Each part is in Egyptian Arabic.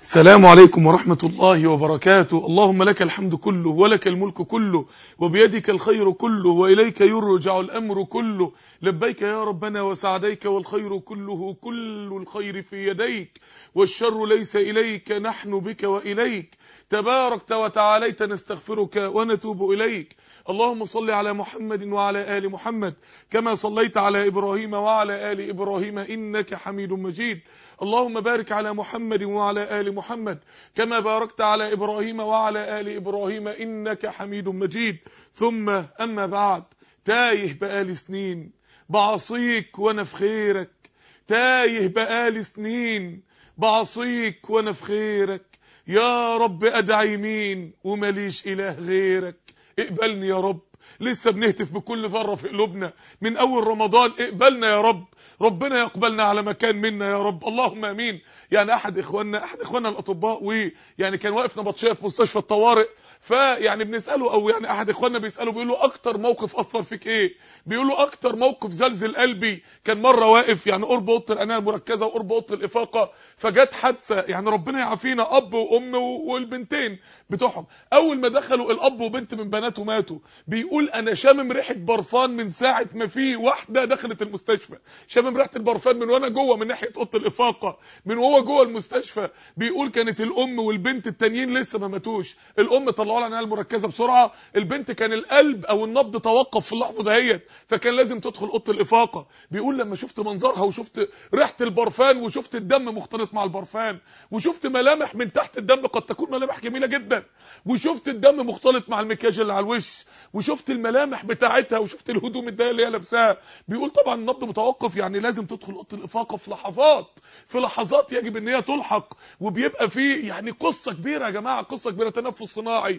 السلام عليكم ورحمة الله وبركاته اللهم لك الحمد كله ولك الملك كله وبيدك الخير كله وإليك يرجع الأمر كله لبيك يا ربنا وسعديك والخير كله كل الخير في يديك والشر ليس إليك نحن بك وإليك تباركت وتعاليت نستغفرك ونتوب إليك اللهم صل على محمد وعلى آل محمد كما صليت على إبراهيم وعلى آل إبراهيم إنك حميد مجيد اللهم بارك على محمد وعلى آل محمد كما باركت على إبراهيم وعلى آل إبراهيم إنك حميد مجيد ثم أما بعد تايه بقالي سنين بعصيك وأنا في خيرك تايه بقالي سنين بعصيك وأنا في خيرك يا رب أدعي مين ومليش إله غيرك اقبلني يا رب لسه بنهتف بكل ذرة في قلوبنا من أول رمضان اقبلنا يا رب ربنا يقبلنا على مكان منا يا رب اللهم امين يعني احد اخواننا احد اخواننا الاطباء ويعني كان واقف نبطشيه في مستشفى الطوارئ فيعني بنساله او يعني احد اخواننا بيساله بيقول له اكتر موقف اثر فيك ايه بيقول له اكتر موقف زلزل قلبي كان مره واقف يعني قرب اوضه العنايه المركزه وقرب اوضه الافاقه فجت حادثه يعني ربنا يعافينا اب وام والبنتين بتوعهم اول ما دخلوا الاب وبنت من بناته ماتوا بيقول انا شامم ريحه برفان من ساعه ما في واحده دخلت المستشفى شامم ريحه البرفان من وانا جوه من ناحيه اوضه الافاقه من وهو جوه المستشفى بيقول كانت الام والبنت التانيين لسه ما ماتوش الام طلعوا لها العنايه المركزه بسرعه البنت كان القلب او النبض توقف في اللحظه دهيت فكان لازم تدخل اوضه الافاقه بيقول لما شفت منظرها وشفت ريحه البرفان وشفت الدم مختلط مع البرفان وشفت ملامح من تحت الدم قد تكون ملامح جميله جدا وشفت الدم مختلط مع المكياج اللي على الوش وشفت الملامح بتاعتها وشفت الهدوم الضيقه اللي هي لابساها بيقول طبعا النبض متوقف يعني لازم تدخل اوضه الافاقه في لحظات في لحظات يجب ان هي تلحق وبيبقى في يعني قصه كبيره يا جماعه قصه كبيره تنفس صناعي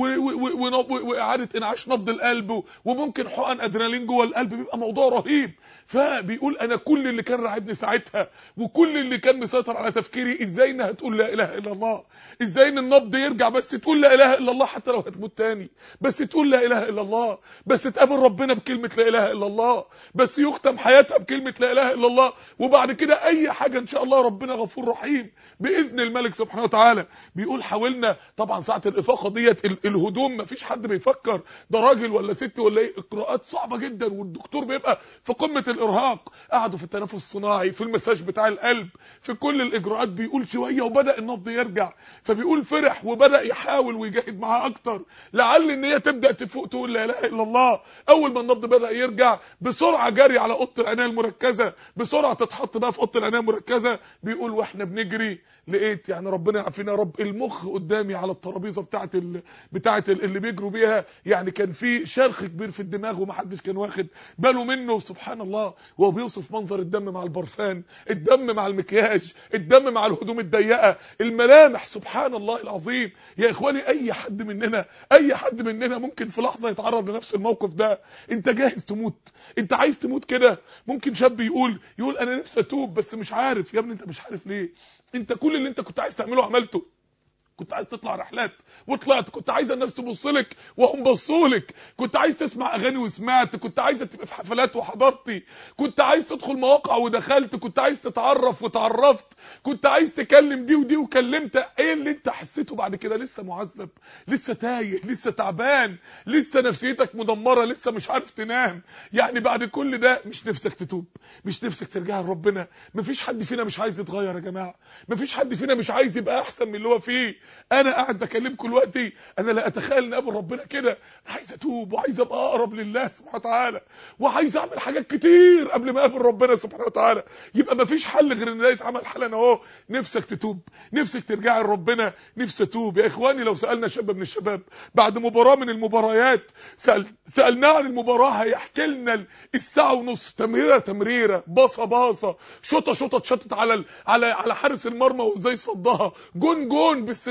واعاده انعاش نبض القلب وممكن حقن ادرينالين جوه القلب بيبقى موضوع رهيب فبيقول انا كل اللي كان راعبني ساعتها وكل اللي كان مسيطر على تفكيري ازاي انها تقول لا اله الا الله ازاي ان النبض يرجع بس تقول لا اله الا الله حتى لو هتموت تاني بس تقول لا اله الا الله بس تقابل ربنا بكلمه لا اله الا الله بس يختم حياتها بكلمه لا اله الا الله وبعد كده اي حاجه ان شاء الله ربنا غفور رحيم باذن الملك سبحانه وتعالى بيقول حاولنا طبعا ساعه الافاقه ديت الهدوم مفيش حد بيفكر ده راجل ولا ست ولا ايه اجراءات صعبه جدا والدكتور بيبقى في قمه الارهاق قعدوا في التنفس الصناعي في المساج بتاع القلب في كل الاجراءات بيقول شويه وبدا النبض يرجع فبيقول فرح وبدا يحاول ويجاهد معاه اكتر لعل ان هي تبدا تفوق تقول لا اله الا الله اول ما النبض بدا يرجع بسرعه جري على اوضه العنايه المركزه بسرعه تتحط بقى في اوضه العنايه المركزه بيقول واحنا بنجري لقيت يعني ربنا يعافينا يا رب المخ قدامي على الترابيزه بتاعه ال... بتاعه اللي بيجروا بيها يعني كان في شرخ كبير في الدماغ ومحدش كان واخد باله منه سبحان الله وهو بيوصف منظر الدم مع البرفان الدم مع المكياج الدم مع الهدوم الضيقه الملامح سبحان الله العظيم يا اخواني اي حد مننا اي حد مننا ممكن في لحظه يتعرض لنفس الموقف ده انت جاهز تموت انت عايز تموت كده ممكن شاب يقول يقول انا نفسي اتوب بس مش عارف يا ابني انت مش عارف ليه انت كل اللي انت كنت عايز تعمله عملته كنت عايز تطلع رحلات وطلعت كنت عايز الناس تبص لك وهم بصوا لك كنت عايز تسمع اغاني وسمعت كنت عايز تبقى في حفلات وحضرتي كنت عايز تدخل مواقع ودخلت كنت عايز تتعرف وتعرفت كنت عايز تكلم دي ودي وكلمت ايه اللي انت حسيته بعد كده لسه معذب لسه تايه لسه تعبان لسه نفسيتك مدمره لسه مش عارف تنام يعني بعد كل ده مش نفسك تتوب مش نفسك ترجع لربنا مفيش حد فينا مش عايز يتغير يا جماعه مفيش حد فينا مش عايز يبقى احسن من اللي هو فيه انا قاعد بكلمكم دلوقتي انا لا اتخيل ان اقابل ربنا كده انا عايز اتوب وعايز ابقى اقرب لله سبحانه وتعالى وعايز اعمل حاجات كتير قبل ما اقابل ربنا سبحانه وتعالى يبقى مفيش حل غير ان ده يتعمل حالا اهو نفسك تتوب نفسك ترجع لربنا نفسي اتوب يا اخواني لو سالنا شاب من الشباب بعد مباراه من المباريات سأل سالناه عن المباراه هيحكي لنا الساعه ونص تمريره تمريره باصه باصه شوطه شوطه اتشطت على على على حارس المرمى وازاي صدها جون جون بالسن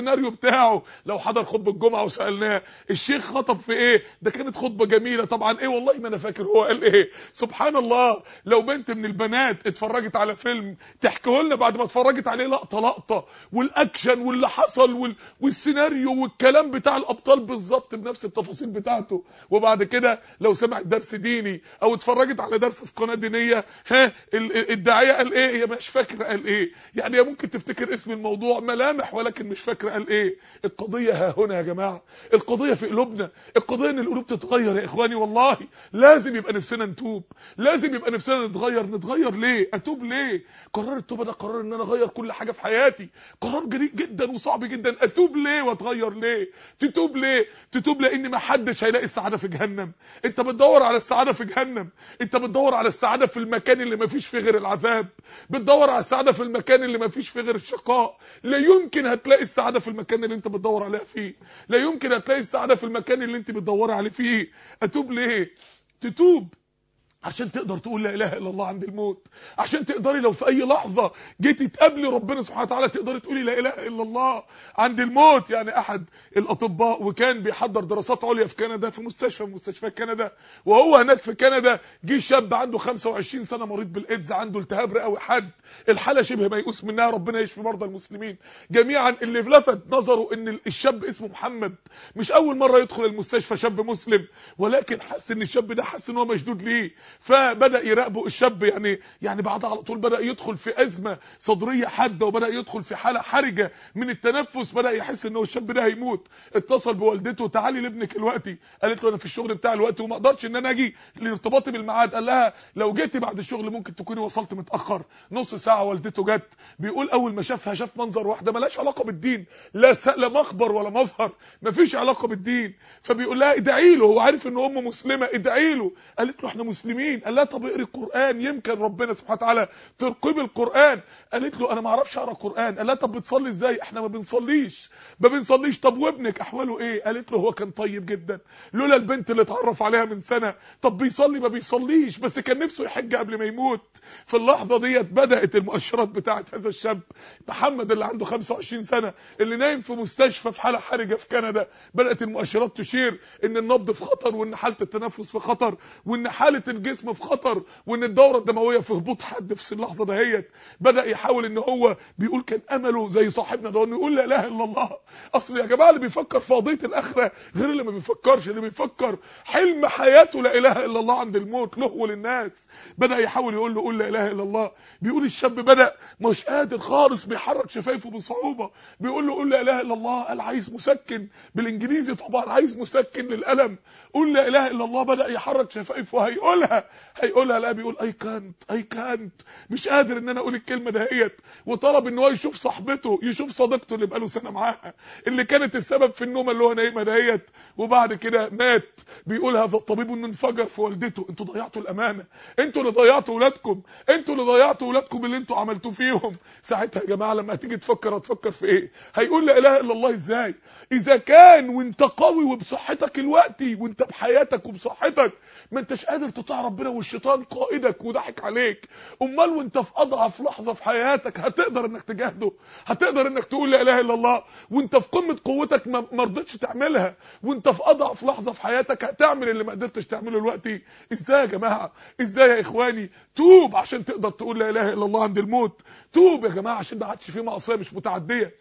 السيناريو بتاعه لو حضر خطبه الجمعه وسالناه الشيخ خطب في ايه ده كانت خطبه جميله طبعا ايه والله ما انا فاكر هو قال ايه سبحان الله لو بنت من البنات اتفرجت على فيلم تحكيه لنا بعد ما اتفرجت عليه لقطه لقطه والاكشن واللي حصل وال... والسيناريو والكلام بتاع الابطال بالظبط بنفس التفاصيل بتاعته وبعد كده لو سمعت درس ديني او اتفرجت على درس في قناه دينيه ها الداعيه قال ايه هي مش فاكره قال ايه يعني هي ممكن تفتكر اسم الموضوع ملامح ولكن مش فاكره قال ايه القضيه ها هنا يا جماعه القضيه في قلوبنا القضيه ان القلوب تتغير يا اخواني والله لازم يبقى نفسنا نتوب لازم يبقى نفسنا نتغير نتغير ليه اتوب ليه قرار التوبه ده قرار ان انا اغير كل حاجه في حياتي قرار جريء جدا وصعب جدا اتوب ليه واتغير ليه تتوب ليه تتوب لان ما حدش هيلاقي السعاده في جهنم انت بتدور على السعاده في جهنم انت بتدور على السعاده في المكان اللي ما فيش فيه غير العذاب بتدور على السعاده في المكان اللي ما فيش فيه غير الشقاء لا يمكن هتلاقي السعاده في المكان اللي انت بتدور عليها فيه لا يمكن هتلاقي السعاده في المكان اللي انت بتدور عليه فيه اتوب ليه تتوب عشان تقدر تقول لا اله الا الله عند الموت عشان تقدري لو في اي لحظه جيتي تقابلي ربنا سبحانه وتعالى تقدري تقولي لا اله الا الله عند الموت يعني احد الاطباء وكان بيحضر دراسات عليا في كندا في مستشفى من مستشفيات كندا وهو هناك في كندا جه شاب عنده 25 سنه مريض بالايدز عنده التهاب رئوي حاد الحاله شبه ميؤوس منها ربنا يشفي مرضى المسلمين جميعا اللي لفت نظره ان الشاب اسمه محمد مش اول مره يدخل المستشفى شاب مسلم ولكن حس ان الشاب ده حس ان هو مشدود ليه فبدا يراقبه الشاب يعني يعني بعدها على طول بدا يدخل في ازمه صدريه حاده وبدا يدخل في حاله حرجه من التنفس بدا يحس ان هو الشاب ده هيموت اتصل بوالدته تعالي لابنك دلوقتي قالت له انا في الشغل بتاعي دلوقتي وما اقدرش ان انا اجي لارتباطي بالميعاد قال لها لو جيتي بعد الشغل ممكن تكوني وصلت متاخر نص ساعه والدته جت بيقول اول ما شافها شاف منظر واحده ملهاش علاقه بالدين لا س... لا مخبر ولا مظهر مفيش علاقه بالدين فبيقول لها ادعي له هو عارف ان امه مسلمه ادعي له قالت له احنا مسلمين قال لها طب اقري القران يمكن ربنا سبحانه وتعالى ترقي بالقران قالت له انا ما اعرفش اقرا قران قال لها طب بتصلي ازاي احنا ما بنصليش ما بنصليش طب وابنك احواله ايه قالت له هو كان طيب جدا لولا البنت اللي اتعرف عليها من سنه طب بيصلي ما بيصليش بس كان نفسه يحج قبل ما يموت في اللحظه ديت بدات المؤشرات بتاعه هذا الشاب محمد اللي عنده 25 سنه اللي نايم في مستشفى في حاله حرجه في كندا بدات المؤشرات تشير ان النبض في خطر وان حاله التنفس في خطر وان حاله الجسم في خطر وان الدوره الدمويه في هبوط حد في اللحظه دهيت بدا يحاول ان هو بيقول كان امله زي صاحبنا ده انه يقول لا اله الا الله اصل يا جماعه اللي بيفكر في قضيه الاخره غير اللي ما بيفكرش اللي بيفكر حلم حياته لا اله الا الله عند الموت له وللناس بدا يحاول يقول له قول لا اله الا الله بيقول الشاب بدا مش قادر خالص بيحرك شفايفه بصعوبه بيقول له قول لا اله الا الله قال عايز مسكن بالانجليزي طبعا عايز مسكن للالم قول لا اله الا الله بدا يحرك شفايفه هيقولها هيقولها لا بيقول اي كانت اي كانت مش قادر ان انا اقول الكلمه دهيت وطلب ان هو يشوف صاحبته يشوف صديقته اللي بقاله سنه معاها اللي كانت السبب في النومه اللي هو نايمه دهيت وبعد كده مات بيقول هذا الطبيب انه انفجر في والدته انتوا ضيعتوا الامانه انتوا اللي ضيعتوا ولادكم انتوا اللي ضيعتوا ولادكم اللي انتوا عملتوه فيهم ساعتها يا جماعه لما هتيجي تفكر هتفكر في ايه هيقول لا اله الا الله ازاي اذا كان وانت قوي وبصحتك الوقتي وانت بحياتك وبصحتك ما انتش قادر تطيع ربنا والشيطان قائدك وضحك عليك امال وانت في اضعف لحظه في حياتك هتقدر انك تجاهده هتقدر انك تقول لا اله الا الله وانت في قمه قوتك ما رضيتش تعملها وانت في اضعف لحظه في حياتك هتعمل اللي ما قدرتش تعمله دلوقتي ازاي يا جماعه ازاي يا اخواني توب عشان تقدر تقول لا اله الا الله عند الموت توب يا جماعه عشان ما عادش فيه معصيه مش متعديه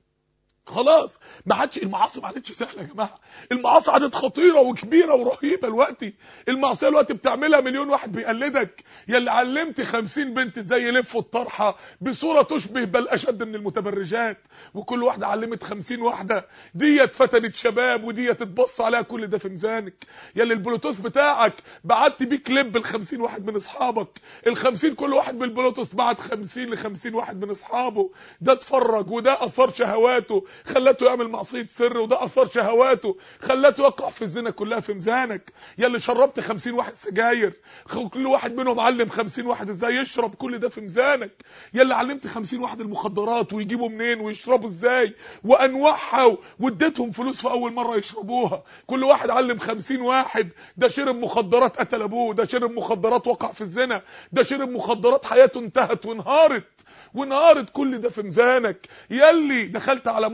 خلاص ما عادش المعاصي ما عادتش سهله يا جماعه المعاصي عادت خطيره وكبيره ورهيبه دلوقتي المعصيه دلوقتي بتعملها مليون واحد بيقلدك يا اللي علمت 50 بنت ازاي يلفوا الطرحه بصوره تشبه بل اشد من المتبرجات وكل واحده علمت 50 واحده ديت فتنت شباب وديت اتبص عليها كل ده في ميزانك يا اللي البلوتوث بتاعك بعت بيه كليب ل 50 واحد من اصحابك ال 50 كل واحد بالبلوتوث بعت 50 ل 50 واحد من اصحابه ده اتفرج وده اثار شهواته خلته يعمل معصيه سر وده اثر شهواته خلته يقع في الزنا كلها في ميزانك يا اللي شربت 50 واحد سجاير كل واحد منهم علم 50 واحد ازاي يشرب كل ده في ميزانك يا اللي علمت 50 واحد المخدرات ويجيبوا منين ويشربوا ازاي وانواعها واديتهم فلوس في اول مره يشربوها كل واحد علم 50 واحد ده شرب مخدرات قتل ابوه ده شرب مخدرات وقع في الزنا ده شرب مخدرات حياته انتهت وانهارت وانهارت كل ده في ميزانك يا اللي دخلت على موقع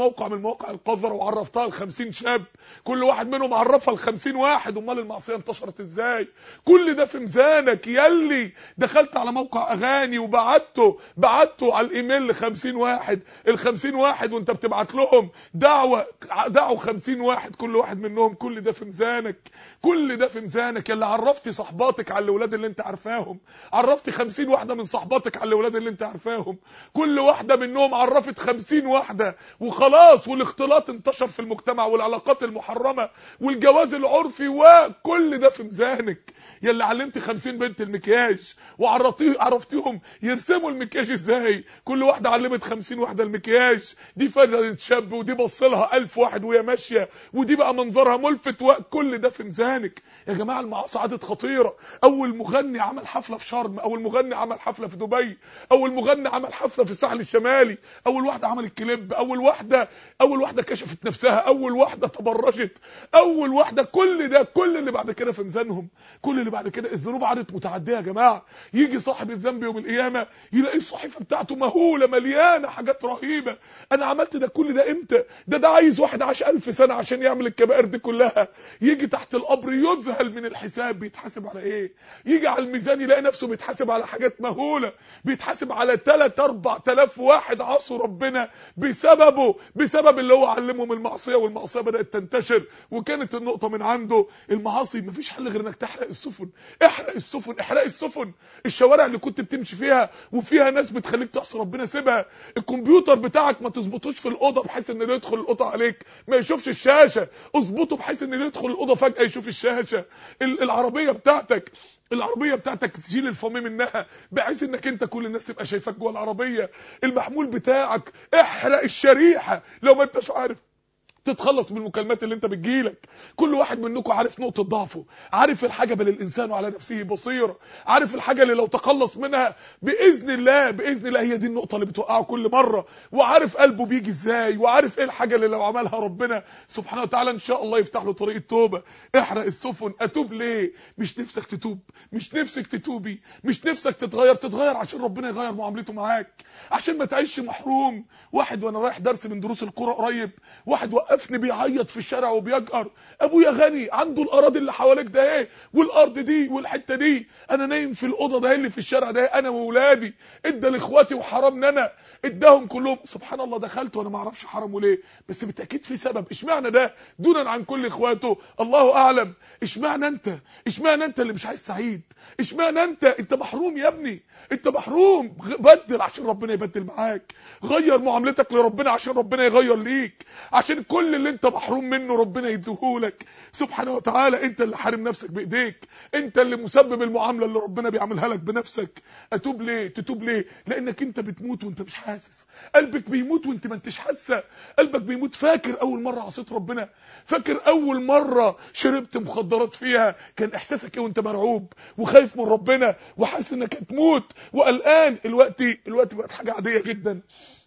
موقع من مواقع القذره وعرفتها ل 50 شاب كل واحد منهم عرفها ل 50 واحد امال المعصيه انتشرت ازاي كل ده في ميزانك يلي دخلت على موقع اغاني وبعته بعته على الايميل ل 50 واحد ال 50 واحد وانت بتبعت لهم دعوه دعوا 50 واحد كل واحد منهم كل ده في ميزانك كل ده في ميزانك اللي عرفتي صحباتك على الاولاد اللي انت عارفاهم عرفتي 50 واحده من صحباتك على الاولاد اللي انت عارفاهم كل واحده منهم عرفت 50 واحده وخلاص والاختلاط انتشر في المجتمع والعلاقات المحرمه والجواز العرفي وكل ده في ميزانك يا اللي علمت 50 بنت المكياج وعرفتيه عرفتيهم يرسموا المكياج ازاي كل واحده علمت 50 واحده المكياج دي فردت شاب ودي بص لها 1000 واحد وهي ماشيه ودي بقى منظرها ملفت وكل ده في ميزانك يا جماعه المعاصي عادت خطيره اول مغني عمل حفله في شرم اول مغني عمل حفله في دبي اول مغني عمل حفله في الساحل الشمالي اول واحده عملت كليب اول واحده اول واحده كشفت نفسها اول واحده تبرجت اول واحده كل ده كل اللي بعد كده في ميزانهم كل اللي بعد كده الذنوب عادت متعديه يا جماعه يجي صاحب الذنب يوم القيامه يلاقي الصحيفه بتاعته مهوله مليانه حاجات رهيبه انا عملت ده كل ده امتى ده ده عايز واحد عاش ألف سنه عشان يعمل الكبائر دي كلها يجي تحت القبر يذهل من الحساب بيتحاسب على ايه يجي على الميزان يلاقي نفسه بيتحاسب على حاجات مهوله بيتحاسب على 3 4000 واحد عصوا ربنا بسببه بسبب اللي هو علمهم المعصيه والمعصيه بدات تنتشر وكانت النقطه من عنده المعاصي مفيش حل غير انك تحرق السفن احرق السفن احرق السفن الشوارع اللي كنت بتمشي فيها وفيها ناس بتخليك تعصي ربنا سيبها الكمبيوتر بتاعك ما تظبطوش في الاوضه بحيث ان اللي يدخل الاوضه عليك ما يشوفش الشاشه اظبطه بحيث ان اللي يدخل الاوضه فجاه يشوف الشاشه العربيه بتاعتك العربيه بتاعتك تشيل الفمي منها بحيث انك انت كل الناس تبقى شايفاك جوه العربيه المحمول بتاعك احرق الشريحه لو ما انتش عارف تتخلص من المكالمات اللي انت بتجيلك كل واحد منكم عارف نقطه ضعفه عارف الحاجه بل الانسان على نفسه بصيره عارف الحاجه اللي لو تخلص منها باذن الله باذن الله هي دي النقطه اللي بتوقعه كل مره وعارف قلبه بيجي ازاي وعارف ايه الحاجه اللي لو عملها ربنا سبحانه وتعالى ان شاء الله يفتح له طريق التوبه احرق السفن اتوب ليه مش نفسك تتوب مش نفسك تتوبي مش نفسك تتغير تتغير عشان ربنا يغير معاملته معاك عشان ما تعيش محروم واحد وانا رايح درس من دروس القرى قريب واحد وقفني بيعيط في الشارع وبيجأر ابويا غني عنده الاراضي اللي حواليك ده ايه والارض دي والحته دي انا نايم في الاوضه ده اللي في الشارع ده انا واولادي ادى لاخواتي وحرمنا انا اداهم كلهم سبحان الله دخلت وانا ما اعرفش حرمه ليه بس بالتاكيد في سبب اشمعنى ده دونا عن كل اخواته الله اعلم اشمعنى انت اشمعنى انت اللي مش عايز سعيد اشمعنى انت انت محروم يا ابني انت محروم بدل عشان ربنا يبدل معاك غير معاملتك لربنا عشان ربنا يغير ليك عشان كل اللي انت محروم منه ربنا يديهولك سبحانه وتعالى انت اللي حارم نفسك بايديك انت اللي مسبب المعامله اللي ربنا بيعملها لك بنفسك اتوب ليه تتوب ليه لانك انت بتموت وانت مش حاسس قلبك بيموت وانت ما انتش حاسه قلبك بيموت فاكر اول مره عصيت ربنا فاكر اول مره شربت مخدرات فيها كان احساسك ايه وانت مرعوب وخايف من ربنا وحاسس انك هتموت وقلقان الوقت الوقت بقت حاجه عاديه جدا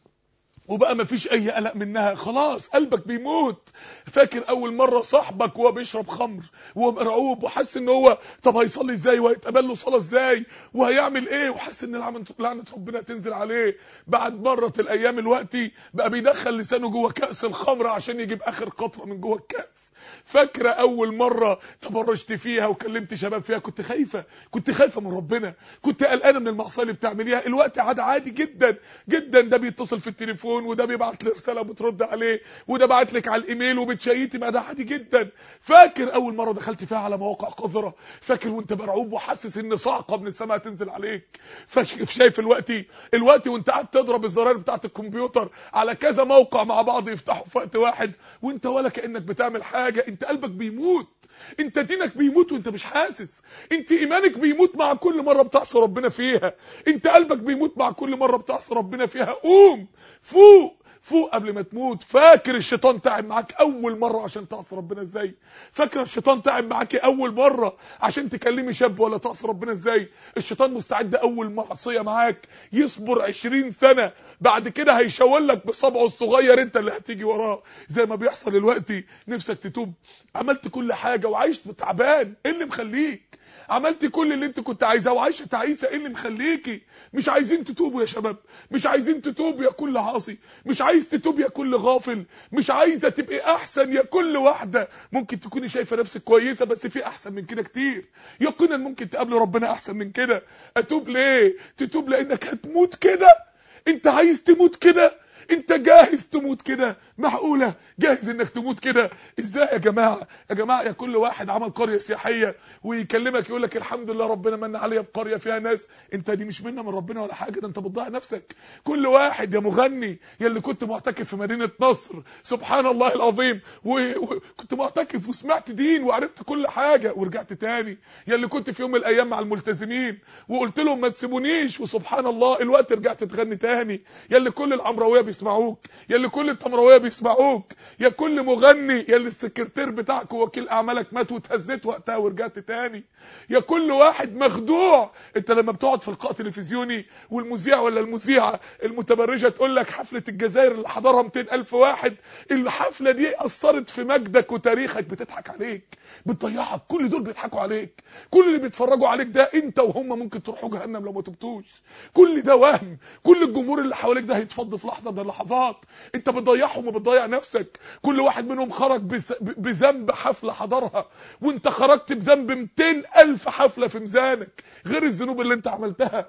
وبقى ما فيش اي قلق منها خلاص قلبك بيموت فاكر اول مره صاحبك وهو بيشرب خمر وهو مرعوب وحاسس ان هو طب هيصلي ازاي وهيتقبل له صلاه ازاي وهيعمل ايه وحاسس ان لعنه لعنه ربنا تنزل عليه بعد مرت الايام الوقتي بقى بيدخل لسانه جوه كاس الخمر عشان يجيب اخر قطره من جوه الكاس فاكره اول مره تبرجت فيها وكلمت شباب فيها كنت خايفه كنت خايفه من ربنا كنت قلقانه من المعصيه اللي بتعمليها الوقت عاد عادي جدا جدا ده بيتصل في التليفون وده بيبعت لي رساله وبترد عليه وده بعت لك على الايميل وبتشيتي بقى ده عادي جدا فاكر اول مره دخلت فيها على مواقع قذره فاكر وانت مرعوب وحاسس ان صعقه من السماء تنزل عليك فاكر شايف الوقت الوقت وانت قاعد تضرب الزراير بتاعه الكمبيوتر على كذا موقع مع بعض يفتحوا في وقت واحد وانت ولا كانك بتعمل حاجه انت قلبك بيموت انت دينك بيموت وانت مش حاسس انت ايمانك بيموت مع كل مره بتعصي ربنا فيها انت قلبك بيموت مع كل مره بتعصي ربنا فيها قوم فوق فوق قبل ما تموت فاكر الشيطان تعب معاك اول مره عشان تعصي ربنا ازاي فاكر الشيطان تعب معاك اول مره عشان تكلمي شاب ولا تعصي ربنا ازاي الشيطان مستعد اول معصيه معاك يصبر 20 سنه بعد كده هيشاور لك بصبعه الصغير انت اللي هتيجي وراه زي ما بيحصل دلوقتي نفسك تتوب عملت كل حاجه وعايش تعبان ايه اللي مخليك عملتي كل اللي انت كنت عايزاه وعايشه تعيسه ايه اللي مخليكي مش عايزين تتوبوا يا شباب مش عايزين تتوبوا يا كل عاصي مش عايز تتوب يا كل غافل مش عايزه تبقي احسن يا كل واحده ممكن تكوني شايفه نفسك كويسه بس في احسن من كده كتير يقينا ممكن تقابلي ربنا احسن من كده اتوب ليه تتوب لانك هتموت كده انت عايز تموت كده انت جاهز تموت كده معقوله جاهز انك تموت كده ازاي يا جماعه يا جماعه يا كل واحد عمل قريه سياحيه ويكلمك يقول لك الحمد لله ربنا من عليا بقريه فيها ناس انت دي مش منه من ربنا ولا حاجه ده انت بتضيع نفسك كل واحد يا مغني يا اللي كنت معتكف في مدينه نصر سبحان الله العظيم وكنت معتكف وسمعت دين وعرفت كل حاجه ورجعت تاني يا اللي كنت في يوم من الايام مع الملتزمين وقلت لهم ما تسيبونيش وسبحان الله الوقت رجعت تغني تاني يا اللي كل العمرويه بيسمعوك يا اللي كل التمرويه بيسمعوك يا كل مغني يا اللي السكرتير بتاعك ووكيل اعمالك مات واتهزيت وقتها ورجعت تاني يا كل واحد مخدوع انت لما بتقعد في لقاء تلفزيوني والمذيع ولا المذيعه المتبرجه تقول لك حفله الجزائر اللي حضرها 200000 واحد الحفله دي اثرت في مجدك وتاريخك بتضحك عليك بتضيعك كل دول بيضحكوا عليك كل اللي بيتفرجوا عليك ده انت وهم ممكن تروحوا جهنم لو ما تبتوش كل ده وهم كل الجمهور اللي حواليك ده هيتفض في لحظه من اللحظات انت بتضيعهم وبتضيع نفسك كل واحد منهم خرج بذنب حفله حضرها وانت خرجت بذنب 200000 حفله في ميزانك غير الذنوب اللي انت عملتها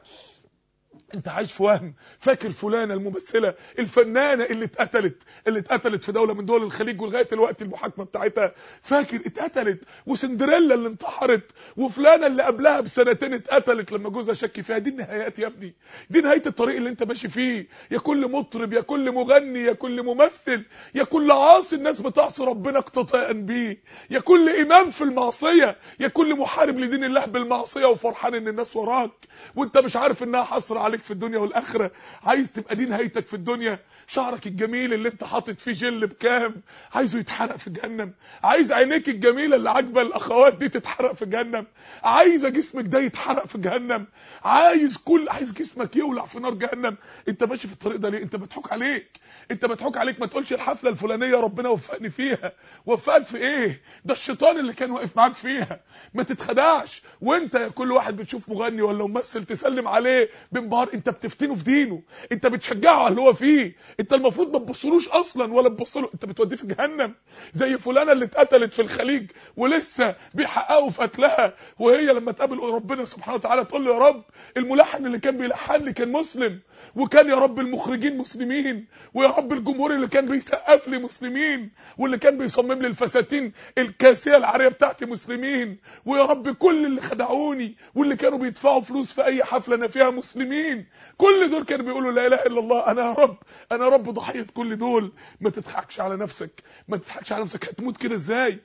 انت عايش في وهم فاكر فلانه الممثله الفنانه اللي اتقتلت اللي اتقتلت في دوله من دول الخليج ولغايه الوقت المحاكمه بتاعتها فاكر اتقتلت وسندريلا اللي انتحرت وفلانه اللي قبلها بسنتين اتقتلت لما جوزها شك فيها دي النهايات يا ابني دي نهايه الطريق اللي انت ماشي فيه يا كل مطرب يا كل مغني يا كل ممثل يا كل عاصي الناس بتعصي ربنا اقتطاعا بيه يا كل امام في المعصيه يا كل محارب لدين الله بالمعصيه وفرحان ان الناس وراك وانت مش عارف انها حصر عليك في الدنيا والاخره عايز تبقى دي نهايتك في الدنيا شعرك الجميل اللي انت حاطط فيه جل بكام عايزه يتحرق في جهنم عايز عينيك الجميله اللي عاجبه الاخوات دي تتحرق في جهنم عايزه جسمك ده يتحرق في جهنم عايز كل عايز جسمك يولع في نار جهنم انت ماشي في الطريق ده ليه انت مضحوك عليك انت مضحوك عليك ما تقولش الحفله الفلانيه ربنا وفقني فيها وفقك في ايه ده الشيطان اللي كان واقف معاك فيها ما تتخدعش وانت يا كل واحد بتشوف مغني ولا ممثل تسلم عليه بانبهار انت بتفتنه في دينه انت بتشجعه على اللي هو فيه انت المفروض ما تبصلوش اصلا ولا تبص له انت بتوديه في جهنم زي فلانه اللي اتقتلت في الخليج ولسه بيحققوا في قتلها وهي لما تقابل ربنا سبحانه وتعالى تقول له يا رب الملحن اللي كان بيلحن لي كان مسلم وكان يا رب المخرجين مسلمين ويا رب الجمهور اللي كان بيسقف لي مسلمين واللي كان بيصمم لي الفساتين الكاسيه العاريه بتاعتي مسلمين ويا رب كل اللي خدعوني واللي كانوا بيدفعوا فلوس في اي حفله انا فيها مسلمين كل دول كانوا بيقولوا لا اله الا الله انا يا رب انا رب ضحيه كل دول ما تضحكش على نفسك ما تضحكش على نفسك هتموت كده ازاي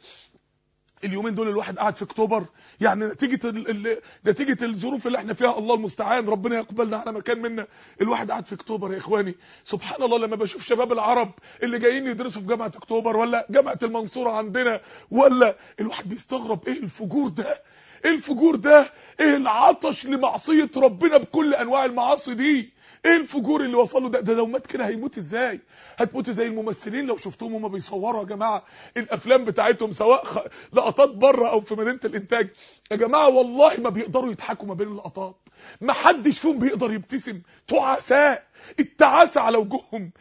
اليومين دول الواحد قاعد في اكتوبر يعني نتيجه ال... ال... نتيجه الظروف اللي احنا فيها الله المستعان ربنا يقبلنا على مكان منا الواحد قاعد في اكتوبر يا اخواني سبحان الله لما بشوف شباب العرب اللي جايين يدرسوا في جامعه اكتوبر ولا جامعه المنصوره عندنا ولا الواحد بيستغرب ايه الفجور ده ايه الفجور ده ايه العطش لمعصيه ربنا بكل انواع المعاصي دي ايه الفجور اللي وصله ده ده لو مات كده هيموت ازاي هتموت زي الممثلين لو شفتهم هما بيصوروا يا جماعه الافلام بتاعتهم سواء خ... لقطات بره او في مدينه الانتاج يا جماعه والله ما بيقدروا يضحكوا ما بين اللقطات ما حدش فيهم بيقدر يبتسم تعساء التعاسة على وجوههم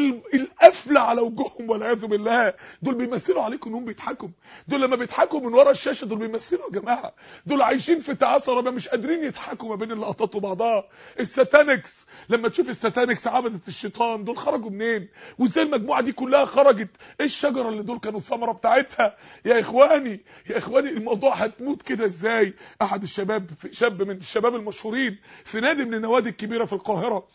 القفلة على وجوههم والعياذ بالله دول بيمثلوا عليكم انهم بيضحكوا دول لما بيضحكوا من ورا الشاشة دول بيمثلوا يا جماعة دول عايشين في تعاسة ربنا مش قادرين يضحكوا ما بين اللقطات وبعضها الساتانكس لما تشوف الساتانكس عبدة الشيطان دول خرجوا منين وازاي المجموعة دي كلها خرجت ايه الشجرة اللي دول كانوا الثمرة بتاعتها يا اخواني يا اخواني الموضوع هتموت كده ازاي احد الشباب شاب من الشباب المشهورين في نادي من النوادي الكبيرة في القاهرة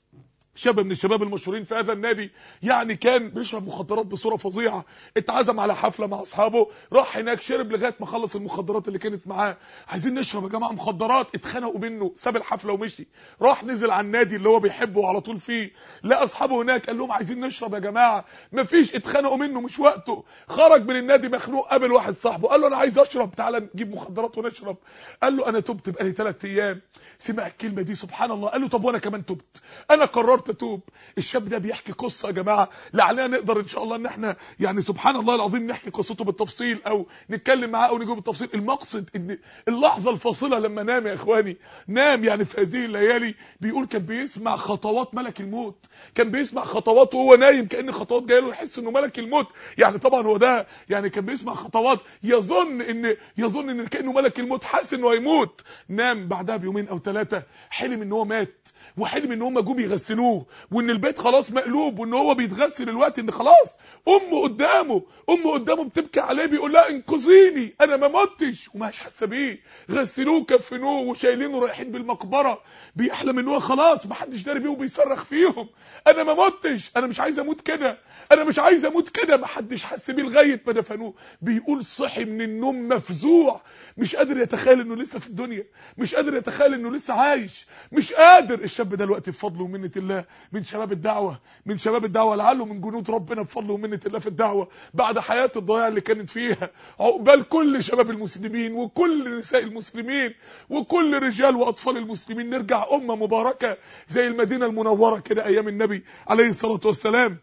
شاب من الشباب المشهورين في هذا النادي يعني كان بيشرب مخدرات بصوره فظيعه اتعزم على حفله مع اصحابه راح هناك شرب لغايه ما خلص المخدرات اللي كانت معاه عايزين نشرب يا جماعه مخدرات اتخنقوا منه ساب الحفله ومشي راح نزل على النادي اللي هو بيحبه وعلى طول فيه لقى اصحابه هناك قال لهم عايزين نشرب يا جماعه مفيش اتخنقوا منه مش وقته خرج من النادي مخنوق قابل واحد صاحبه قال له انا عايز اشرب تعالى نجيب مخدرات ونشرب قال له انا تبت بقالي 3 ايام سمع الكلمه دي سبحان الله قال له طب وانا كمان تبت انا قررت قررت اتوب الشاب ده بيحكي قصه يا جماعه لعلنا نقدر ان شاء الله ان احنا يعني سبحان الله العظيم نحكي قصته بالتفصيل او نتكلم معاه او نجيب بالتفصيل المقصد ان اللحظه الفاصله لما نام يا اخواني نام يعني في هذه الليالي بيقول كان بيسمع خطوات ملك الموت كان بيسمع خطوات وهو نايم كان خطوات جايه له يحس انه ملك الموت يعني طبعا هو ده يعني كان بيسمع خطوات يظن ان يظن ان كانه ملك الموت حاسس انه هيموت نام بعدها بيومين او ثلاثه حلم ان هو مات وحلم ان هم جم يغسلوه وان البيت خلاص مقلوب وان هو بيتغسل الوقت ان خلاص امه قدامه امه قدامه بتبكي عليه بيقول لها انقذيني انا ما متش وماش حاسه بيه غسلوه كفنوه وشايلينه رايحين بالمقبره بيحلم ان هو خلاص ما حدش داري بيه وبيصرخ فيهم انا ما متش انا مش عايز اموت كده انا مش عايز اموت كده ما حدش حس بيه لغايه ما دفنوه بيقول صحي من النوم مفزوع مش قادر يتخيل انه لسه في الدنيا مش قادر يتخيل انه لسه عايش مش قادر الشاب ده دلوقتي بفضل ومنه الله من شباب الدعوه من شباب الدعوه لعله من جنود ربنا بفضل ومنه الله في الدعوه بعد حياه الضياع اللي كانت فيها عقبال كل شباب المسلمين وكل نساء المسلمين وكل رجال واطفال المسلمين نرجع امه مباركه زي المدينه المنوره كده ايام النبي عليه الصلاه والسلام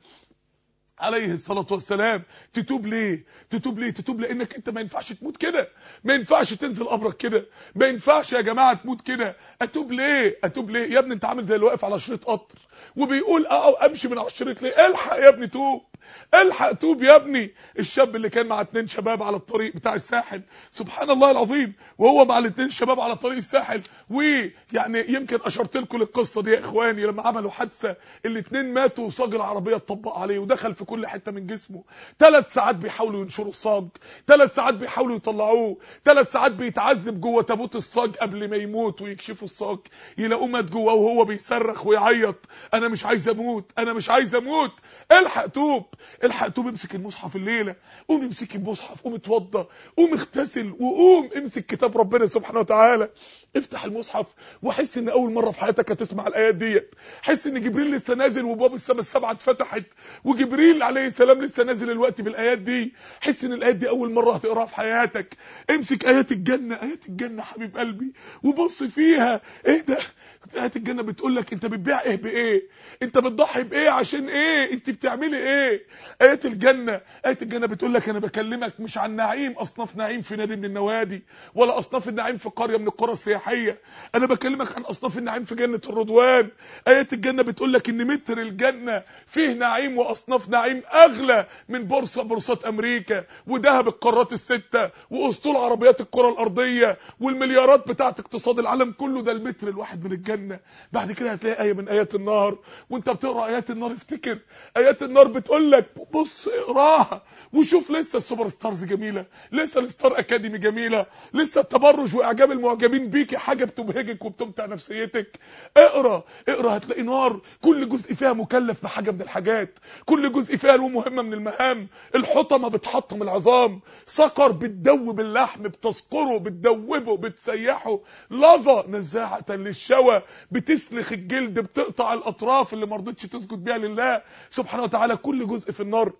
عليه الصلاة والسلام تتوب ليه تتوب ليه تتوب لانك انت ما ينفعش تموت كده ما ينفعش تنزل قبرك كده ما ينفعش يا جماعة تموت كده اتوب ليه اتوب ليه يا ابني انت عامل زي اللي واقف على شريط قطر وبيقول اه امشي من على الشريط ليه الحق يا ابني توب الحق توب يا ابني الشاب اللي كان مع اتنين شباب على الطريق بتاع الساحل سبحان الله العظيم وهو مع الاتنين شباب على طريق الساحل ويعني يمكن اشرت لكم القصه دي يا اخواني لما عملوا حادثه الاتنين ماتوا وصاج العربيه اتطبق عليه ودخل في كل حته من جسمه ثلاث ساعات بيحاولوا ينشروا الصاج ثلاث ساعات بيحاولوا يطلعوه ثلاث ساعات بيتعذب جوه تابوت الصاج قبل ما يموت ويكشفوا الصاج يلاقوه مات جوه وهو بيصرخ ويعيط انا مش عايز اموت انا مش عايز اموت الحق توب الحق توب امسك المصحف الليله قوم امسك المصحف قوم اتوضى قوم اغتسل وقوم امسك كتاب ربنا سبحانه وتعالى افتح المصحف وحس ان اول مره في حياتك هتسمع الايات ديت حس ان جبريل لسه نازل وباب السماء السبعه اتفتحت وجبريل عليه السلام لسه نازل الوقت بالايات دي حس ان الايات دي اول مره هتقراها في حياتك امسك ايات الجنه ايات الجنه حبيب قلبي وبص فيها ايه ده ايات الجنه بتقول لك انت بتبيع ايه بايه انت بتضحي بايه عشان ايه انت بتعملي ايه ايات الجنه ايات الجنه بتقول لك انا بكلمك مش عن نعيم اصناف نعيم في نادي من النوادي ولا اصناف النعيم في قريه من القرى السياحيه انا بكلمك عن اصناف النعيم في جنه الرضوان ايات الجنه بتقول لك ان متر الجنه فيه نعيم واصناف نعيم اغلى من بورصه بورصات امريكا وذهب القارات السته واسطول عربيات الكره الارضيه والمليارات بتاعه اقتصاد العالم كله ده المتر الواحد من الجنه بعد كده هتلاقي ايه من ايات النار وانت بتقرا ايات النار افتكر ايات النار بتقول لك بص اقراها وشوف لسه السوبر ستارز جميله لسه الستار اكاديمي جميله لسه التبرج واعجاب المعجبين بيكي حاجه بتبهجك وبتمتع نفسيتك اقرا اقرا هتلاقي نار كل جزء فيها مكلف بحاجه من الحاجات كل جزء فيها له مهمه من المهام الحطمه بتحطم العظام صقر بتدوب اللحم بتسقره بتدوبه بتسيحه لظى نزاعه للشوى بتسلخ الجلد بتقطع الاطراف اللي ما رضتش تسجد بيها لله سبحانه وتعالى كل جزء في النار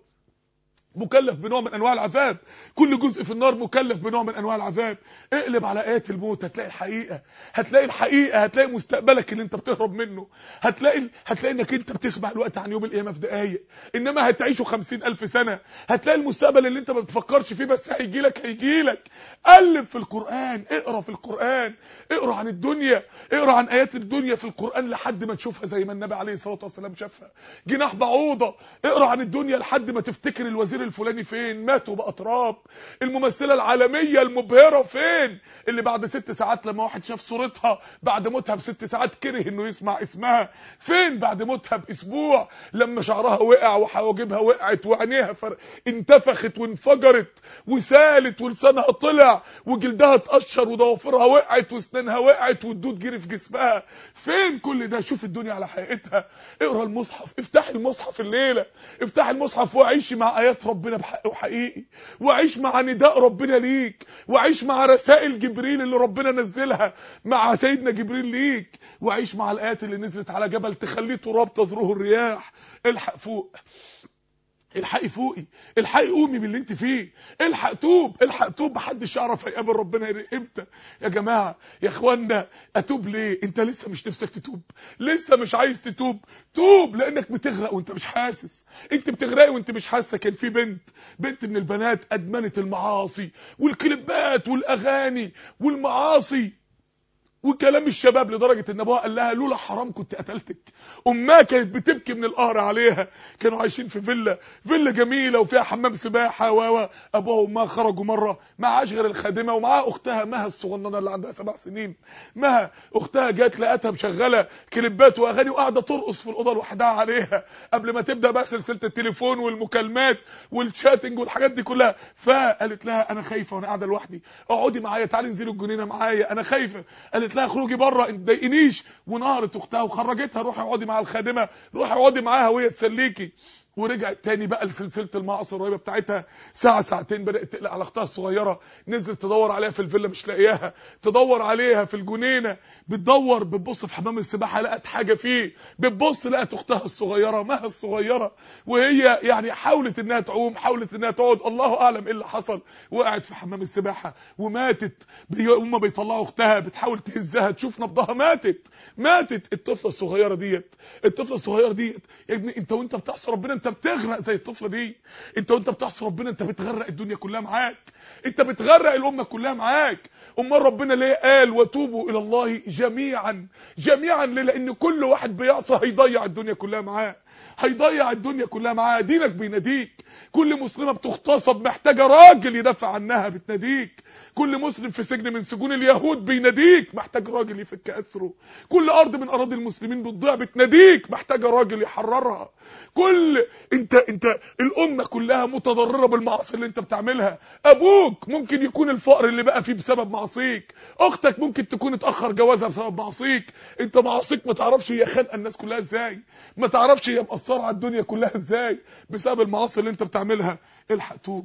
مكلف بنوع من انواع العذاب كل جزء في النار مكلف بنوع من انواع العذاب اقلب على ايات الموت هتلاقي الحقيقه هتلاقي الحقيقه هتلاقي مستقبلك اللي انت بتهرب منه هتلاقي هتلاقي انك انت بتسمع الوقت عن يوم القيامه في دقايق انما هتعيشه خمسين الف سنه هتلاقي المستقبل اللي انت ما بتفكرش فيه بس هيجي لك هيجي لك قلب في القران اقرا في القران اقرا عن الدنيا اقرا عن ايات الدنيا في القران لحد ما تشوفها زي ما النبي عليه الصلاه والسلام شافها جناح بعوضه اقرا عن الدنيا لحد ما تفتكر الوزير الفلاني فين مات وبقى تراب الممثله العالميه المبهره فين اللي بعد ست ساعات لما واحد شاف صورتها بعد موتها بست ساعات كره انه يسمع اسمها فين بعد موتها باسبوع لما شعرها وقع وحواجبها وقعت وعينيها فر... انتفخت وانفجرت وسالت ولسانها طلع وجلدها اتقشر وضوافرها وقعت واسنانها وقعت والدود جري في جسمها فين كل ده شوف الدنيا على حقيقتها اقرا المصحف افتحي المصحف الليله افتحي المصحف وعيشي مع ايات ربنا بحق وحقيقي وعيش مع نداء ربنا ليك وعيش مع رسائل جبريل اللي ربنا نزلها مع سيدنا جبريل ليك وعيش مع الايات اللي نزلت على جبل تخليه تراب تذروه الرياح الحق فوق الحقي فوقي الحقي قومي باللي انت فيه الحق توب الحق توب محدش يعرف هيقابل ربنا امتى يا جماعه يا اخوانا اتوب ليه انت لسه مش نفسك تتوب لسه مش عايز تتوب توب لانك بتغرق وانت مش حاسس انت بتغرقي وانت مش حاسه كان في بنت بنت من البنات ادمنت المعاصي والكليبات والاغاني والمعاصي وكلام الشباب لدرجة ان ابوها قال لها لولا حرام كنت قتلتك امها كانت بتبكي من القهر عليها كانوا عايشين في فيلا فيلا جميلة وفيها حمام سباحة و ابوها وامها خرجوا مرة معاش غير الخادمة ومعاها اختها مها الصغننة اللي عندها سبع سنين مها اختها جات لقتها مشغلة كليبات واغاني وقاعدة ترقص في الاوضة لوحدها عليها قبل ما تبدا بقى سلسلة التليفون والمكالمات والشاتنج والحاجات دي كلها فقالت لها انا خايفة وانا قاعدة لوحدي اقعدي معايا تعالي انزلي الجنينة معايا انا خايفة قالت لها اخرجي بره انت تضايقنيش ونهرت اختها وخرجتها روحي اقعدي مع الخادمه روحي اقعدي معاها وهي تسليكي ورجعت تاني بقى لسلسله المعاصي الرهيبه بتاعتها ساعه ساعتين بدات تقلق على اختها الصغيره نزلت تدور عليها في الفيلا مش لاقياها تدور عليها في الجنينه بتدور بتبص في حمام السباحه لقت حاجه فيه بتبص لقت اختها الصغيره مها الصغيره وهي يعني حاولت انها تعوم حاولت انها تقعد الله اعلم ايه اللي حصل وقعت في حمام السباحه وماتت هم بيطلعوا اختها بتحاول تهزها تشوف نبضها ماتت ماتت الطفله الصغيره ديت الطفله الصغيره ديت يا ابني انت وانت بتعصي ربنا انت بتغرق زي الطفله دي انت وانت بتعصي ربنا انت بتغرق الدنيا كلها معاك انت بتغرق الامه كلها معاك امال ربنا ليه قال وتوبوا الى الله جميعا جميعا ليه لان كل واحد بيعصى هيضيع الدنيا كلها معاه هيضيع الدنيا كلها معاه دينك بيناديك كل مسلمه بتغتصب محتاجه راجل يدافع عنها بتناديك كل مسلم في سجن من سجون اليهود بيناديك محتاج راجل يفك اسره كل ارض من اراضي المسلمين بتضيع بتناديك محتاجه راجل يحررها كل انت انت الامه كلها متضرره بالمعاصي اللي انت بتعملها ابوك ممكن يكون الفقر اللي بقى فيه بسبب معصيك اختك ممكن تكون اتاخر جوازها بسبب معصيك انت معاصيك ما تعرفش هي خانقه الناس كلها ازاي ما تعرفش هي مأثره على الدنيا كلها ازاي بسبب المعاصي اللي انت بتعملها الحق توب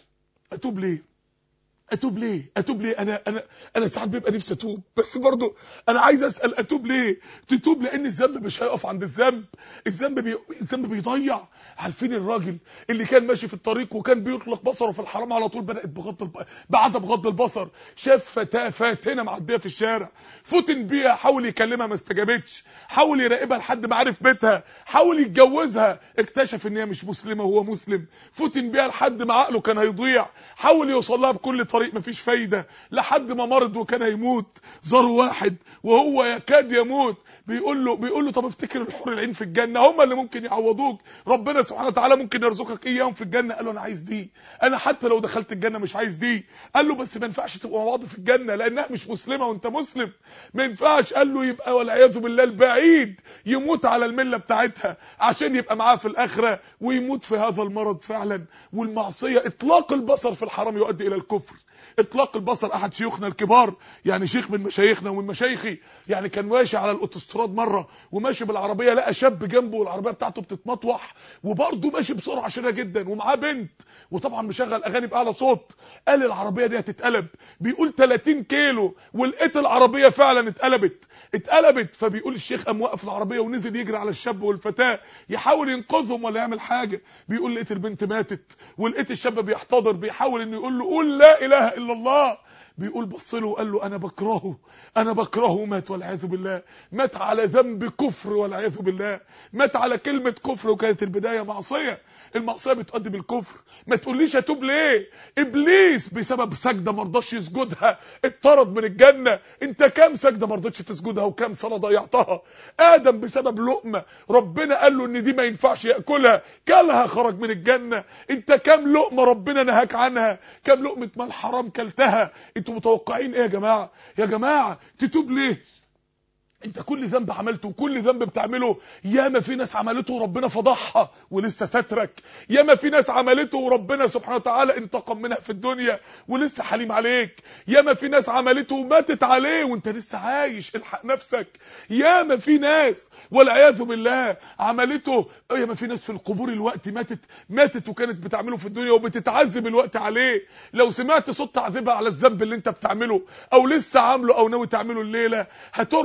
اتوب ليه اتوب ليه اتوب ليه انا انا انا ساعات بيبقى نفسي اتوب بس برضه انا عايز اسال اتوب ليه تتوب لان الذنب مش هيقف عند الذنب الذنب بي... الذنب بيضيع عارفين الراجل اللي كان ماشي في الطريق وكان بيطلق بصره في الحرام على طول بدات بغض الب... بعد بغض البصر شاف فتاه فاتنه معديه في الشارع فتن بيها حاول يكلمها ما استجابتش حاول يراقبها لحد ما عرف بيتها حاول يتجوزها اكتشف ان هي مش مسلمه وهو مسلم فتن بيها لحد ما عقله كان هيضيع حاول يوصل لها بكل طريق مفيش فايده لحد ما مرض وكان هيموت زار واحد وهو يكاد يموت بيقول له بيقول له طب افتكر الحور العين في الجنه هم اللي ممكن يعوضوك ربنا سبحانه وتعالى ممكن يرزقك اياهم في الجنه قال له انا عايز دي انا حتى لو دخلت الجنه مش عايز دي قال له بس ما ينفعش تبقوا مع بعض في الجنه لانها مش مسلمه وانت مسلم ما ينفعش قال له يبقى والعياذ بالله البعيد يموت على المله بتاعتها عشان يبقى معاه في الاخره ويموت في هذا المرض فعلا والمعصيه اطلاق البصر في الحرام يؤدي الى الكفر اطلاق البصر احد شيوخنا الكبار يعني شيخ من مشايخنا ومن مشايخي يعني كان ماشي على الاوتوستراد مره وماشي بالعربيه لقى شاب جنبه والعربيه بتاعته بتتمطوح وبرضه ماشي بسرعه شديده جدا ومعاه بنت وطبعا مشغل اغاني باعلى صوت قال العربيه دي هتتقلب بيقول 30 كيلو ولقيت العربيه فعلا اتقلبت اتقلبت فبيقول الشيخ قام وقف العربيه ونزل يجري على الشاب والفتاه يحاول ينقذهم ولا يعمل حاجه بيقول لقيت البنت ماتت ولقيت الشاب بيحتضر بيحاول انه يقول له قول لا اله الا الله بيقول بص له وقال له انا بكرهه انا بكرهه ومات والعياذ بالله مات على ذنب كفر والعياذ بالله مات على كلمه كفر وكانت البدايه معصيه المعصيه بتؤدي بالكفر ما تقوليش اتوب ليه ابليس بسبب سجده ما رضاش يسجدها اتطرد من الجنه انت كام سجده ما رضيتش تسجدها وكام صلاه ضيعتها ادم بسبب لقمه ربنا قال له ان دي ما ينفعش ياكلها كلها خرج من الجنه انت كام لقمه ربنا نهاك عنها كام لقمه مال حرام كلتها انتوا متوقعين ايه يا جماعه يا جماعه تتوب ليه انت كل ذنب عملته وكل ذنب بتعمله ياما في ناس عملته وربنا فضحها ولسه سترك ياما في ناس عملته وربنا سبحانه وتعالى انتقم منها في الدنيا ولسه حليم عليك ياما في ناس عملته وماتت عليه وانت لسه عايش الحق نفسك ياما في ناس والعياذ بالله عملته ياما في ناس في القبور الوقت ماتت ماتت وكانت بتعمله في الدنيا وبتتعذب الوقت عليه لو سمعت صوت تعذيبها على الذنب اللي انت بتعمله او لسه عامله او ناوي تعمله الليله هترعب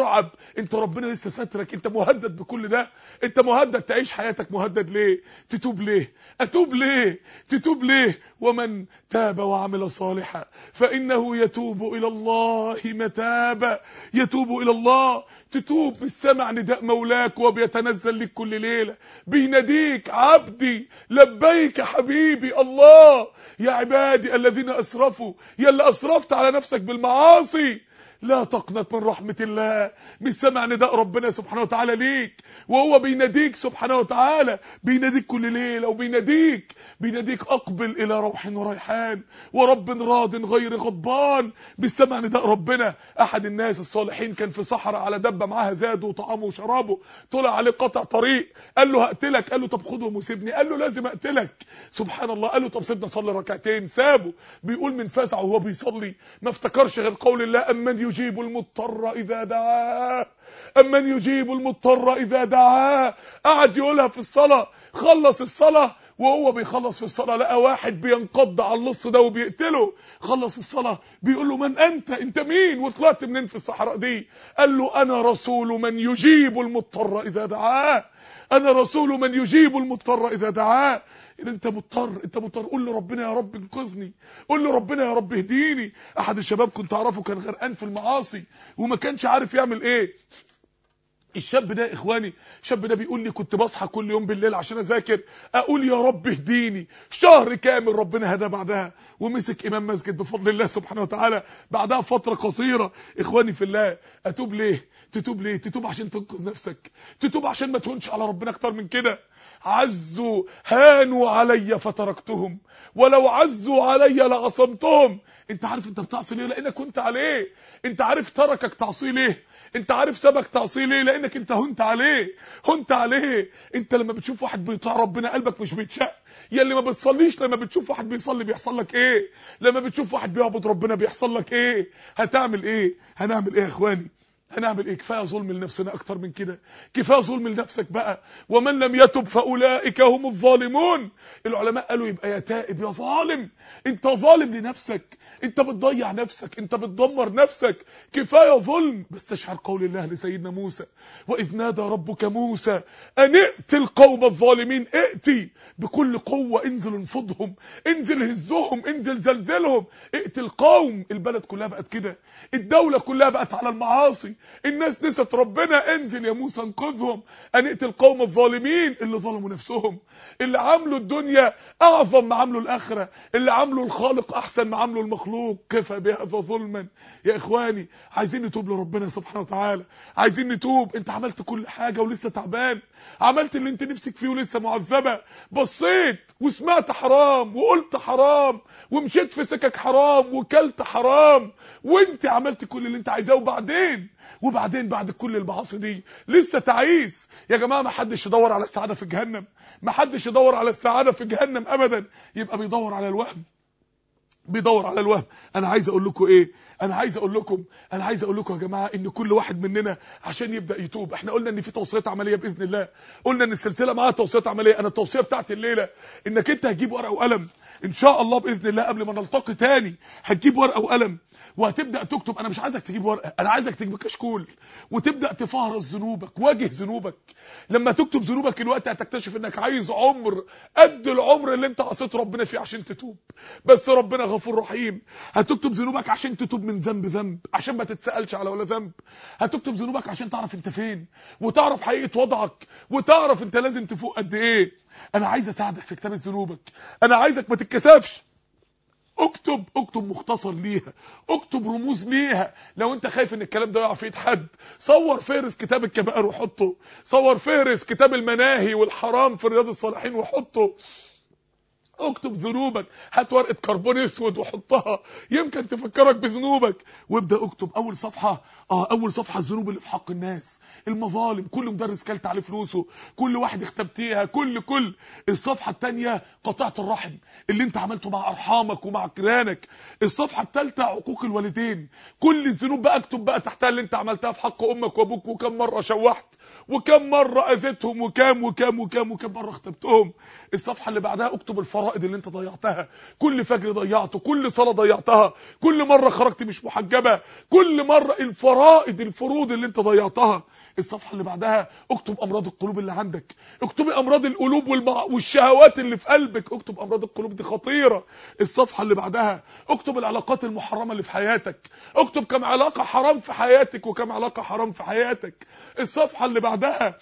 انت ربنا لسه سترك انت مهدد بكل ده انت مهدد تعيش حياتك مهدد ليه تتوب ليه اتوب ليه تتوب ليه ومن تاب وعمل صالحا فانه يتوب الى الله متابا يتوب الى الله تتوب بالسمع نداء مولاك وبيتنزل لك كل ليله بيناديك عبدي لبيك حبيبي الله يا عبادي الذين اسرفوا يا اللي اسرفت على نفسك بالمعاصي لا تقنط من رحمة الله من سمع نداء ربنا سبحانه وتعالى ليك وهو بيناديك سبحانه وتعالى بيناديك كل ليلة وبيناديك بيناديك أقبل إلى روح وريحان ورب راض غير غضبان بالسمع نداء ربنا أحد الناس الصالحين كان في صحراء على دبة معاها زاد وطعامه وشرابه طلع عليه قطع طريق قال له هقتلك قال له طب خدهم وسيبني قال له لازم أقتلك سبحان الله قال له طب سيبنا صلي ركعتين سابه بيقول من فزعه وهو بيصلي ما افتكرش غير قول الله أمن يجيب المضطر إذا دعاه أمن يجيب المضطر إذا دعاه قعد يقولها في الصلاة خلص الصلاة وهو بيخلص في الصلاة لقى واحد بينقض على اللص ده وبيقتله خلص الصلاة بيقول له من أنت أنت مين وطلعت منين في الصحراء دي قال له أنا رسول من يجيب المضطر إذا دعاه أنا رسول من يجيب المضطر إذا دعاه إن أنت مضطر أنت مضطر قول لربنا يا رب انقذني قول لربنا يا رب اهديني أحد الشباب كنت أعرفه كان غرقان في المعاصي وما كانش عارف يعمل إيه الشاب ده يا اخواني الشاب ده بيقول لي كنت بصحى كل يوم بالليل عشان اذاكر اقول يا رب اهديني شهر كامل ربنا هدى بعدها ومسك امام مسجد بفضل الله سبحانه وتعالى بعدها فتره قصيره اخواني في الله اتوب ليه تتوب ليه تتوب عشان تنقذ نفسك تتوب عشان ما تهونش على ربنا اكتر من كده عزوا هانوا علي فتركتهم ولو عزوا علي لعصمتهم انت عارف انت بتعصي ليه لانك كنت عليه انت عارف تركك تعصيه ليه انت عارف سبك تعصيه ليه لانك انت هنت عليه هنت عليه انت لما بتشوف واحد بيطاع ربنا قلبك مش بيتشق يا اللي ما بتصليش لما بتشوف واحد بيصلي بيحصل لك ايه لما بتشوف واحد بيعبد ربنا بيحصل لك ايه هتعمل ايه هنعمل ايه يا اخواني هنعمل ايه كفايه ظلم لنفسنا اكتر من كده كفايه ظلم لنفسك بقى ومن لم يتب فاولئك هم الظالمون العلماء قالوا يبقى يا تائب يا ظالم انت ظالم لنفسك انت بتضيع نفسك انت بتدمر نفسك كفايه ظلم بستشعر قول الله لسيدنا موسى واذ نادى ربك موسى ان ائت القوم الظالمين ائتي بكل قوه انزل انفضهم انزل هزهم انزل زلزلهم ائت القوم البلد كلها بقت كده الدوله كلها بقت على المعاصي الناس نست ربنا انزل يا موسى انقذهم ان ائت القوم الظالمين اللي ظلموا نفسهم اللي عملوا الدنيا اعظم ما عملوا الاخره اللي عملوا الخالق احسن ما عملوا المخلوق كفى بهذا ظلما يا اخواني عايزين نتوب لربنا سبحانه وتعالى عايزين نتوب انت عملت كل حاجه ولسه تعبان عملت اللي انت نفسك فيه ولسه معذبه بصيت وسمعت حرام وقلت حرام ومشيت في سكك حرام وكلت حرام وانت عملت كل اللي انت عايزاه وبعدين وبعدين بعد كل المعاصي دي لسه تعيس يا جماعه ما حدش يدور على السعاده في جهنم ما حدش يدور على السعاده في جهنم ابدا يبقى بيدور على الوهم بيدور على الوهم انا عايز اقول لكم ايه انا عايز اقول لكم انا عايز اقول لكم يا جماعه ان كل واحد مننا عشان يبدا يتوب احنا قلنا ان في توصيات عمليه باذن الله قلنا ان السلسله معاها توصيات عمليه انا التوصيه بتاعتي الليله انك انت هتجيب ورقه وقلم ان شاء الله باذن الله قبل ما نلتقي تاني هتجيب ورقه وقلم وهتبدا تكتب انا مش عايزك تجيب ورقه انا عايزك تجيب كشكول وتبدا تفهرس ذنوبك واجه ذنوبك لما تكتب ذنوبك الوقت هتكتشف انك عايز عمر قد العمر اللي انت عصيت ربنا فيه عشان تتوب بس ربنا غفور رحيم هتكتب ذنوبك عشان تتوب من ذنب ذنب عشان ما تتسالش على ولا ذنب هتكتب ذنوبك عشان تعرف انت فين وتعرف حقيقه وضعك وتعرف انت لازم تفوق قد ايه انا عايز اساعدك في كتابه ذنوبك انا عايزك ما تتكسفش اكتب اكتب مختصر ليها اكتب رموز ليها لو انت خايف ان الكلام ده يقع في ايد حد صور فهرس كتاب الكبائر وحطه صور فهرس كتاب المناهي والحرام في رياض الصالحين وحطه اكتب ذنوبك هات ورقه كربون اسود وحطها يمكن تفكرك بذنوبك وابدا اكتب اول صفحه اه اول صفحه الذنوب اللي في حق الناس المظالم كل مدرس كلت عليه فلوسه كل واحد اختبتيها كل كل الصفحه الثانيه قطعت الرحم اللي انت عملته مع ارحامك ومع جيرانك الصفحه الثالثه عقوق الوالدين كل الذنوب بقى اكتب بقى تحتها اللي انت عملتها في حق امك وابوك وكم مره شوحت وكم مره اذيتهم وكام وكام وكام وكم مره اختبتهم الصفحه اللي بعدها اكتب الفرائض اللي انت ضيعتها كل فجر ضيعته كل صلاه ضيعتها كل مره خرجت مش محجبه كل مره الفرائض الفروض اللي انت ضيعتها الصفحه اللي بعدها اكتب امراض القلوب اللي عندك اكتبي امراض القلوب والمع... والشهوات اللي في قلبك اكتب امراض القلوب دي خطيره الصفحه اللي بعدها اكتب العلاقات المحرمه اللي في حياتك اكتب كم علاقه حرام في حياتك وكم علاقه حرام في حياتك الصفحه اللي بعدها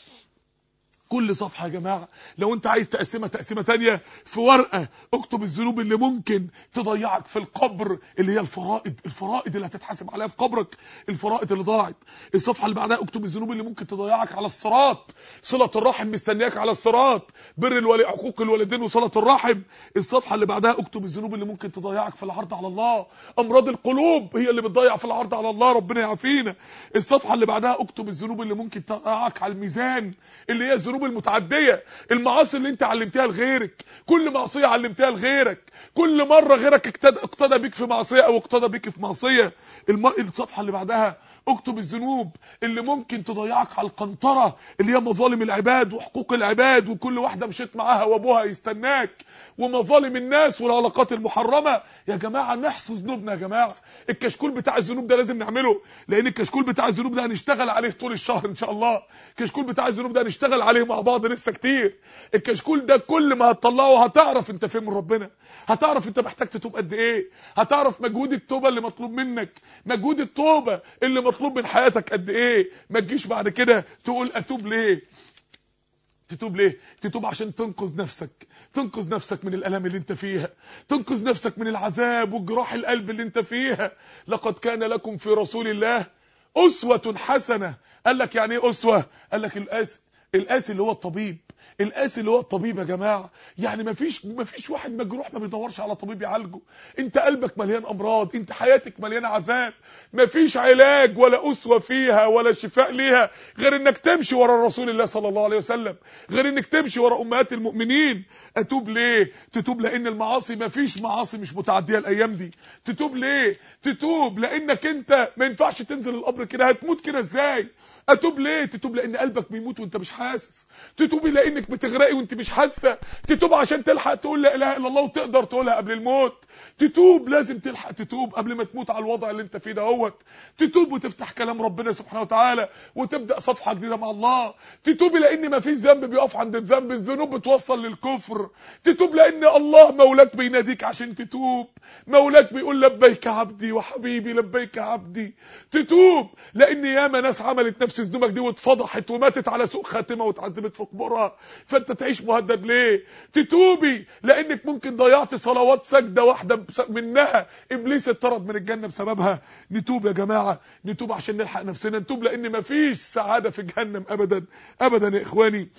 كل صفحة يا جماعة لو انت عايز تقسمها تقسيمة تانية في ورقة اكتب الذنوب اللي ممكن تضيعك في القبر اللي هي الفرائض الفرائض اللي هتتحاسب عليها في قبرك الفرائض اللي ضاعت الصفحة اللي بعدها اكتب الذنوب اللي ممكن تضيعك على الصراط صلة الرحم مستنياك على الصراط بر الولي حقوق الوالدين وصلة الرحم الصفحة اللي بعدها اكتب الذنوب اللي ممكن تضيعك في العرض على الله امراض القلوب هي اللي بتضيع في العرض على الله ربنا يعافينا الصفحة اللي بعدها اكتب الذنوب اللي ممكن تضيعك على الميزان اللي هي الذنوب المتعديه المعاصي اللي انت علمتها لغيرك كل معصيه علمتها لغيرك كل مره غيرك اقتدى, اقتدى بيك في معصيه او اقتدى بيك في معصيه الم... الصفحه اللي بعدها اكتب الذنوب اللي ممكن تضيعك على القنطره اللي هي مظالم العباد وحقوق العباد وكل واحده مشيت معاها وابوها يستناك ومظالم الناس والعلاقات المحرمه يا جماعه نحصي ذنوبنا يا جماعه الكشكول بتاع الذنوب ده لازم نعمله لان الكشكول بتاع الذنوب ده هنشتغل عليه طول الشهر ان شاء الله الكشكول بتاع الذنوب ده هنشتغل عليه مع بعض لسه كتير الكشكول ده كل ما هتطلعه هتعرف انت فين من ربنا هتعرف انت محتاج تتوب قد ايه هتعرف مجهود التوبه اللي مطلوب منك مجهود التوبه اللي مطلوب من حياتك قد ايه ما تجيش بعد كده تقول اتوب ليه تتوب ليه تتوب عشان تنقذ نفسك تنقذ نفسك من الالم اللي انت فيها تنقذ نفسك من العذاب وجراح القلب اللي انت فيها لقد كان لكم في رسول الله اسوه حسنه قال لك يعني ايه اسوه قال لك القاسي القاسي اللي هو الطبيب القاسي اللي هو الطبيب يا جماعه يعني مفيش مفيش واحد مجروح ما بيدورش على طبيب يعالجه انت قلبك مليان امراض انت حياتك مليانه عذاب مفيش علاج ولا اسوه فيها ولا شفاء ليها غير انك تمشي ورا رسول الله صلى الله عليه وسلم غير انك تمشي ورا امهات المؤمنين اتوب ليه تتوب لان المعاصي مفيش معاصي مش متعديه الايام دي تتوب ليه تتوب لانك انت ما ينفعش تنزل القبر كده هتموت كده ازاي اتوب ليه تتوب لان قلبك بيموت وانت مش حاسس تتوبي لانك بتغرقي وانت مش حاسه تتوب عشان تلحق تقول لا اله الا الله وتقدر تقولها قبل الموت تتوب لازم تلحق تتوب قبل ما تموت على الوضع اللي انت فيه دهوت تتوب وتفتح كلام ربنا سبحانه وتعالى وتبدا صفحه جديده مع الله تتوبي لان ما فيش ذنب بيقف عند الذنب الذنوب بتوصل للكفر تتوب لان الله مولاك بيناديك عشان تتوب مولاك بيقول لبيك عبدي وحبيبي لبيك عبدي تتوب لان ياما ناس عملت نفس ذنوبك دي واتفضحت وماتت على سوء خاتمه واتعذبت في قبورها فانت تعيش مهدد ليه تتوبي لانك ممكن ضيعت صلوات سجده واحده منها ابليس اتطرد من الجنه بسببها نتوب يا جماعه نتوب عشان نلحق نفسنا نتوب لان مفيش سعاده في جهنم ابدا ابدا يا اخواني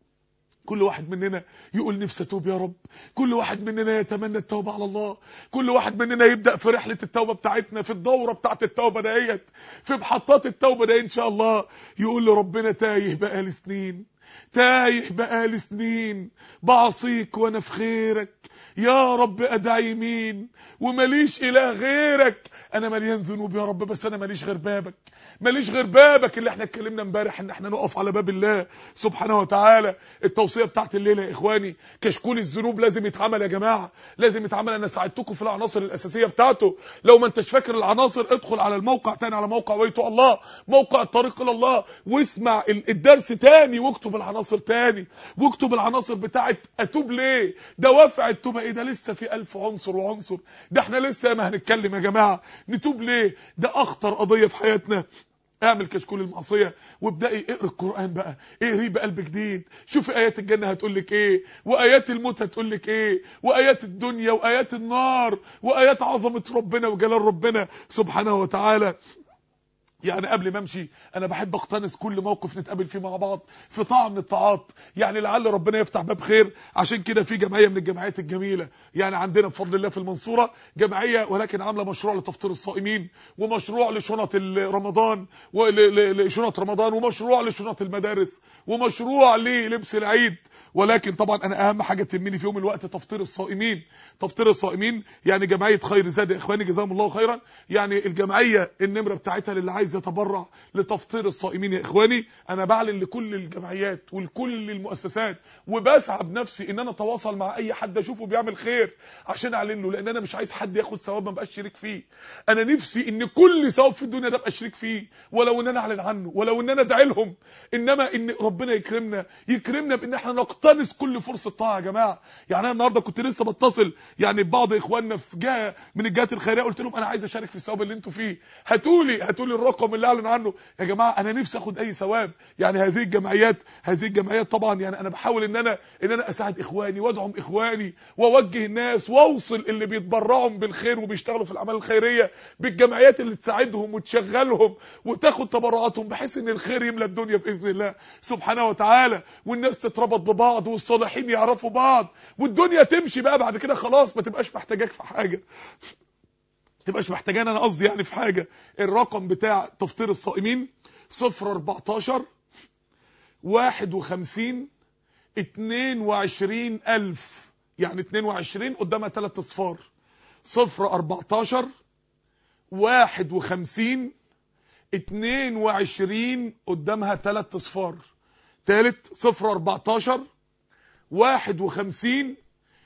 كل واحد مننا يقول نفسي اتوب يا رب كل واحد مننا يتمنى التوبه على الله كل واحد مننا يبدا في رحله التوبه بتاعتنا في الدوره بتاعت التوبه ديت في محطات التوبه دي ان شاء الله يقول لربنا تايه بقالي سنين تايه بقالي سنين بعصيك وانا في خيرك يا رب ادعي مين ومليش اله غيرك انا مليان ذنوب يا رب بس انا ماليش غير بابك ماليش غير بابك اللي احنا اتكلمنا امبارح ان احنا نقف على باب الله سبحانه وتعالى التوصيه بتاعت الليله يا اخواني كشكول الذنوب لازم يتعمل يا جماعه لازم يتعمل انا ساعدتكم في العناصر الاساسيه بتاعته لو ما انتش فاكر العناصر ادخل على الموقع تاني على موقع ويتو الله موقع الطريق الى الله واسمع الدرس تاني واكتب العناصر تاني واكتب العناصر بتاعت اتوب ليه دوافع التوبه ايه ده لسه في ألف عنصر وعنصر ده احنا لسه ما هنتكلم يا جماعه نتوب ليه ده اخطر قضيه في حياتنا اعمل كشكول المعصيه وابداي اقرا القران بقى اقري بقلب جديد شوفي ايات الجنه هتقول لك ايه وايات الموت هتقول لك ايه وايات الدنيا وايات النار وايات عظمه ربنا وجلال ربنا سبحانه وتعالى يعني قبل ما امشي انا بحب اقتنص كل موقف نتقابل فيه مع بعض في طاعه من الطاعات يعني لعل ربنا يفتح باب خير عشان كده في جمعيه من الجمعيات الجميله يعني عندنا بفضل الله في المنصوره جمعيه ولكن عامله مشروع لتفطير الصائمين ومشروع لشنط رمضان ولشنط رمضان ومشروع لشنط المدارس ومشروع للبس العيد ولكن طبعا انا اهم حاجه تهمني في يوم الوقت تفطير الصائمين تفطير الصائمين يعني جمعيه خير زاد يا اخواني جزاهم الله خيرا يعني الجمعيه النمره بتاعتها للي عايز عايز يتبرع لتفطير الصائمين يا اخواني انا بعلن لكل الجمعيات ولكل المؤسسات وبسعى بنفسي ان انا اتواصل مع اي حد اشوفه بيعمل خير عشان اعلن له لان انا مش عايز حد ياخد ثواب ما بقاش شريك فيه انا نفسي ان كل ثواب في الدنيا ده ابقى شريك فيه ولو ان انا اعلن عنه ولو ان انا ادعي لهم انما ان ربنا يكرمنا يكرمنا بان احنا نقتنص كل فرصه طاعه يا جماعه يعني انا النهارده كنت لسه بتصل يعني ببعض اخواننا في جهه من الجهات الخيريه قلت لهم انا عايز اشارك في الثواب اللي انتوا فيه هاتوا لي هاتوا لي الرقم اللي اعلن عنه يا جماعه انا نفسي اخد اي ثواب يعني هذه الجمعيات هذه الجمعيات طبعا يعني انا بحاول ان انا ان انا اساعد اخواني وادعم اخواني واوجه الناس واوصل اللي بيتبرعوا بالخير وبيشتغلوا في الاعمال الخيريه بالجمعيات اللي تساعدهم وتشغلهم وتاخد تبرعاتهم بحيث ان الخير يملى الدنيا باذن الله سبحانه وتعالى والناس تتربط ببعض والصالحين يعرفوا بعض والدنيا تمشي بقى بعد كده خلاص ما تبقاش محتاجاك في حاجه تبقاش محتاجان انا قصدي يعني في حاجه الرقم بتاع تفطير الصائمين 014 51 22000 يعني 22 قدامها 3 اصفار 014 51 22 قدامها 3 اصفار ثالث 014 51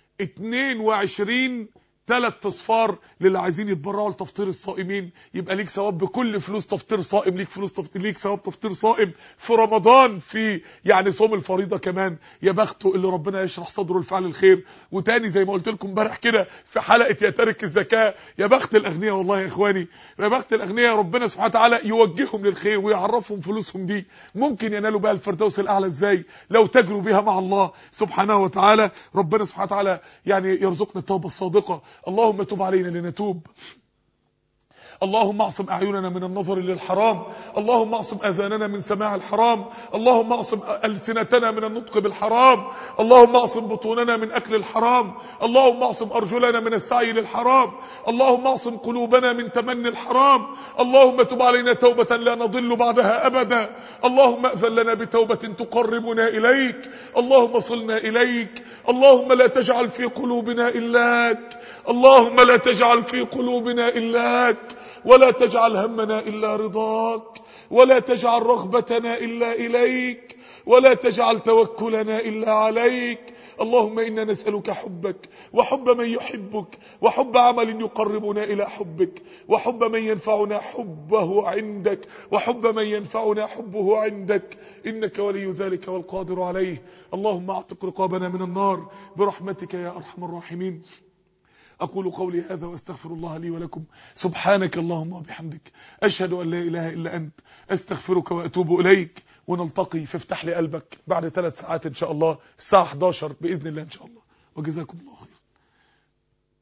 22 ثلاث اصفار للي عايزين يتبرعوا لتفطير الصائمين يبقى ليك ثواب بكل فلوس تفطير صائم ليك فلوس تفطير ليك ثواب تفطير صائم في رمضان في يعني صوم الفريضه كمان يا بخته اللي ربنا يشرح صدره لفعل الخير وتاني زي ما قلت لكم امبارح كده في حلقه يا تارك الزكاه يا بخت الاغنياء والله يا اخواني يا بخت الاغنياء ربنا سبحانه وتعالى يوجههم للخير ويعرفهم فلوسهم دي ممكن ينالوا بها الفردوس الاعلى ازاي لو تجروا بها مع الله سبحانه وتعالى ربنا سبحانه وتعالى يعني يرزقنا التوبه الصادقه اللهم تب علينا لنتوب اللهم اعصم اعيننا من النظر للحرام اللهم اعصم اذاننا من سماع الحرام اللهم اعصم السنتنا من النطق بالحرام اللهم اعصم بطوننا من اكل الحرام اللهم اعصم ارجلنا من السعي للحرام اللهم اعصم قلوبنا من تمني الحرام اللهم تب علينا توبه لا نضل بعدها ابدا اللهم اذن لنا بتوبه تقربنا اليك اللهم صلنا اليك اللهم لا تجعل في قلوبنا الاك اللهم لا تجعل في قلوبنا الاك ولا تجعل همنا إلا رضاك ولا تجعل رغبتنا إلا إليك ولا تجعل توكلنا إلا عليك اللهم إنا نسألك حبك وحب من يحبك وحب عمل يقربنا إلى حبك وحب من ينفعنا حبه عندك وحب من ينفعنا حبه عندك إنك ولي ذلك والقادر عليه اللهم اعتق رقابنا من النار برحمتك يا أرحم الراحمين أقول قولي هذا وأستغفر الله لي ولكم سبحانك اللهم وبحمدك أشهد أن لا إله إلا أنت أستغفرك وأتوب إليك ونلتقي في افتح لي قلبك بعد ثلاث ساعات إن شاء الله الساعة 11 بإذن الله إن شاء الله وجزاكم الله خير